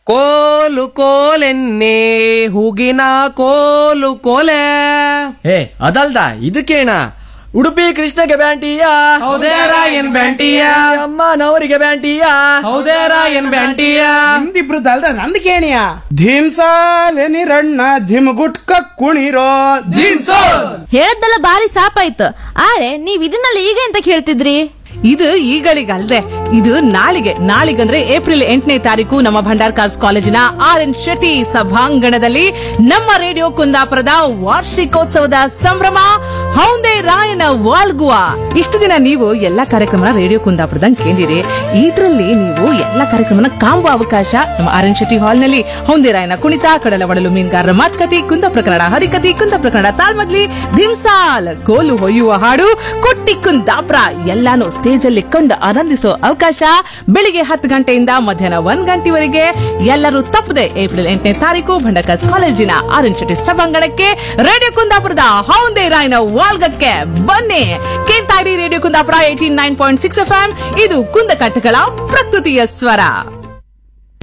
ಕೋಲು ಕೋಲೆನ್ನೆ ಹೂಗಿನ ಕೋಲು ಕೋಲೆ ಏ ಅದಲ್ದ ಇದಕ್ಕೇಣ ಉಡುಪಿ ಕೃಷ್ಣಗೆ ಬ್ಯಾಂಟಿಯ ಹೌದೇ ರಾಯನ್ ಬ್ಯಾಂಟಿಯ ಅಮ್ಮನವರಿಗೆ ಬ್ಯಾಂಟಿಯ ಹೌದೇ ರಾಯನ್ ಬ್ಯಾಂಟಿಯ ನಿಮ್ದಿಬ್ರು ಅಲ್ದ ನಂದ್ ಕೇಣಿಯ ಧಿಮ್ಸಾಲೆ ನಿರಣ್ಣ ಧಿಮ್ ಗುಟ್ಕ ಕುಣಿರೋ ಹೇಳದ್ದೆಲ್ಲ ಬಾರಿ ಸಾಪಾಯ್ತು ಆರೆ ನೀವ್ ಇದನ್ನೆಲ್ಲ ಈಗ ಎಂತ ಕೇಳ್ತಿದ್ರಿ ಇದು ಈಗಳಿಗಲ್ದೆ ಇದು ನಾಳಿಗೆ ನಾಳಿಗಂದ್ರೆ ಏಪ್ರಿಲ್ ಎಂಟನೇ ತಾರೀಕು ನಮ್ಮ ಭಂಡಾರ್ಕಾರ್ಸ್ ಕಾಲೇಜಿನ ಆರ್ ಎನ್ ಶೆಟ್ಟಿ ಸಭಾಂಗಣದಲ್ಲಿ ನಮ್ಮ ರೇಡಿಯೋ ಕುಂದಾಪುರದ ವಾರ್ಷಿಕೋತ್ಸವದ ಸಂಭ್ರಮ ಹೌಂದೆ ರಾಯನ ವಾಲ್ಗುವ ಇಷ್ಟು ದಿನ ನೀವು ಎಲ್ಲಾ ಕಾರ್ಯಕ್ರಮನ ರೇಡಿಯೋ ಕುಂದಾಪುರದಂಗ್ ಕೇಳಿರಿ ಇದ್ರಲ್ಲಿ ನೀವು ಎಲ್ಲಾ ಕಾರ್ಯಕ್ರಮನ ಕಾಂಬುವ ಅವಕಾಶ ನಮ್ಮ ಆರ್ ಎನ್ ಶೆಟ್ಟಿ ಹಾಲ್ ನಲ್ಲಿ ಹೌಂದೆ ರಾಯನ ಕುಣಿತ ಕಡಲ ಒಡಲು ಮೀನುಗಾರರ ಮಾತುಕತೆ ಕುಂದ ಪ್ರಕರಣ ಹರಿಕತಿ ಕುಂದ ಪ್ರಕರಣ ತಾಳ್ಮದ್ಲಿ ಧಿಮ್ಸಾಲ್ ಕೋಲು ಹೊಯ್ಯುವ ಹಾಡು ಕುಟ್ಟಿ ಕುಂದಾಪ್ರ ಎಲ್ಲಾನು ಸ್ಟೇಜ್ ಅಲ್ಲಿ ಕೊಂಡು ಆನಂದಿಸೋ ಅವಕಾಶ ಬೆಳಿಗ್ಗೆ ಹತ್ತು ಗಂಟೆಯಿಂದ ಮಧ್ಯಾಹ್ನ ಒಂದ್ ಗಂಟೆವರೆಗೆ ಎಲ್ಲರೂ ತಪ್ಪದೆ ಏಪ್ರಿಲ್ ಎಂಟನೇ ತಾರೀಕು ಭಂಡಕಸ್ ಕಾಲೇಜಿನ ಆರ್ ಎನ್ ಶೆಟ್ಟಿ ಸಭಾಂಗಣಕ್ಕೆ ರೇಡಿಯೋ ಕುಂದಾಪುರದ ಹೌಂದೆ ರಾಯನ ವಾಲ್ಗಕ್ಕೆ ಬನ್ನಿ ಕೇಂತಾಡಿ radio Kundapura eighty nine point six F ಇದು ಕುಂದಕಟ್ಟಗಳ ಪ್ರಕೃತಿಯ ಸ್ವರ